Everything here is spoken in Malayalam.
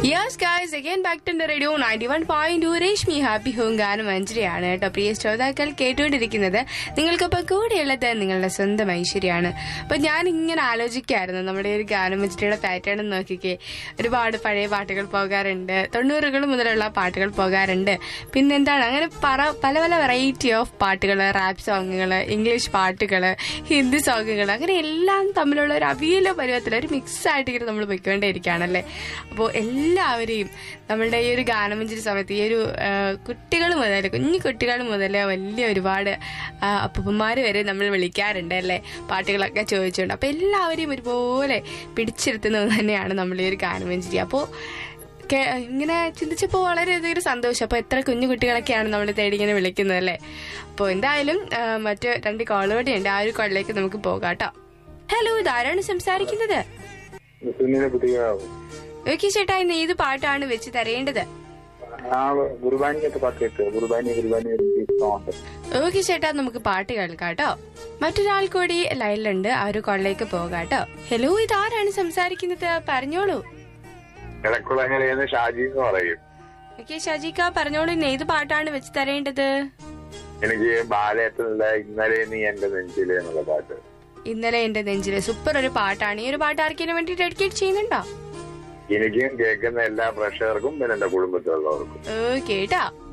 yes guys again back to radio ninety one point two Reshmi happy home ഗാനം മഞ്ജരിയാണ് കേട്ടോ പ്രിയ ശ്രോതാക്കൾ കേട്ടുകൊണ്ടിരിക്കുന്നത് നിങ്ങൾക്കൊപ്പം കൂടെയുള്ളത് നിങ്ങളുടെ സ്വന്തം ഐശ്വര്യാണ് അപ്പൊ ഞാൻ ഇങ്ങനെ ആലോചിക്കായിരുന്നു നമ്മുടെ ഒരു ഗാനം മഞ്ജരിയുടെ പാറ്റേൺ നോക്കിക്കേ ഒരുപാട് പഴയ പാട്ടുകൾ പോകാറുണ്ട് തൊണ്ണൂറുകൾ മുതലുള്ള പാട്ടുകൾ പോകാറുണ്ട് പിന്നെന്താണ് അങ്ങനെ പറ പല പല വെറൈറ്റി ഓഫ് പാട്ടുകൾ റാപ്പ് സോങ്ങുകൾ ഇംഗ്ലീഷ് പാട്ടുകൾ ഹിന്ദി സോങ്ങുകൾ അങ്ങനെ എല്ലാം തമ്മിലുള്ള ഒരു അവിയല പരുവത്തിൽ ഒരു മിക്സ് ആയിട്ട് ഇങ്ങനെ നമ്മൾ പോയിക്കൊണ്ടേയിരിക്കുകയാണല്ലേ അപ്പോൾ എല്ലാവരെയും നമ്മളുടെ ഈ ഒരു ഗാനമഞ്ചരി സമയത്ത് ഈ ഒരു കുട്ടികൾ മുതൽ കുഞ്ഞു കുട്ടികൾ മുതൽ വലിയ ഒരുപാട് അപ്പന്മാർ വരെ നമ്മൾ വിളിക്കാറുണ്ട് അല്ലേ പാട്ടുകളൊക്കെ ചോദിച്ചുകൊണ്ട് അപ്പോൾ എല്ലാവരെയും ഒരുപോലെ പിടിച്ചിരുത്തുന്നത് തന്നെയാണ് നമ്മൾ ഈ ഒരു ഗാനമഞ്ചരി അപ്പോൾ കേ- ഇങ്ങനെ ചിന്തിച്ചപ്പോൾ വളരെയധികം ഒരു സന്തോഷം അപ്പോൾ എത്ര കുഞ്ഞു കുട്ടികളൊക്കെയാണ് നമ്മൾ തേടി ഇങ്ങനെ വിളിക്കുന്നത് അല്ലേ അപ്പോൾ എന്തായാലും ആ, മറ്റ് രണ്ട് കോൾ കൂടി ഉണ്ട് ആ ഒരു കോളിലേക്ക് നമുക്ക് പോകാം കേട്ടോ ഹലോ ഇതാരാണ് സംസാരിക്കുന്നത് സുനിലെ പുതിയ ഓക്കെ ചേട്ടാ ഇന്ന് ഏത് പാട്ടാണ് വെച്ച് തരേണ്ടത് ആ ഗുരുബാനിക്കത്തെ പാട്ട് കേട്ടു ഗുരുബാനി ഗുരുബാനി സോണ്ട് ഓക്കെ ചേട്ടാ നമുക്ക് പാട്ട് കേൾക്കാം കേട്ടോ മറ്റൊരാൾ കൂടി ലൈനിലുണ്ട് ആ ഒരു കോളിലേക്ക് പോകാം കേട്ടോ ഹലോ ഇതാരാണ് സംസാരിക്കുന്നത് പറഞ്ഞോളൂ കിഴക്കുളങ്ങരയെന്ന് ഷാജി എന്ന് പറയും ഓക്കെ ഷാജിക്ക പറഞ്ഞോളൂ ഇന്ന് ഏത് പാട്ടാണ് വെച്ച് തരേണ്ടത് എനിക്ക് ബാലയത്തിലുള്ള ഇന്നലെ നീ എന്റെ നെഞ്ചിലെ എന്നുള്ള പാട്ട് ഇന്നലെ എന്റെ നെഞ്ചിലെ സൂപ്പർ ഒരു പാട്ടാണ് ഈ ഒരു പാട്ട് ആർക്കിനും വേണ്ടി ഡെഡിക്കേറ്റ് ചെയ്യുന്നുണ്ടോ എനിക്കും കേൾക്കുന്ന എല്ലാ പ്രേക്ഷകർക്കും പിന്നെ എന്റെ കുടുംബത്തിലുള്ളവർക്കും ഓക്കെ കേട്ടാ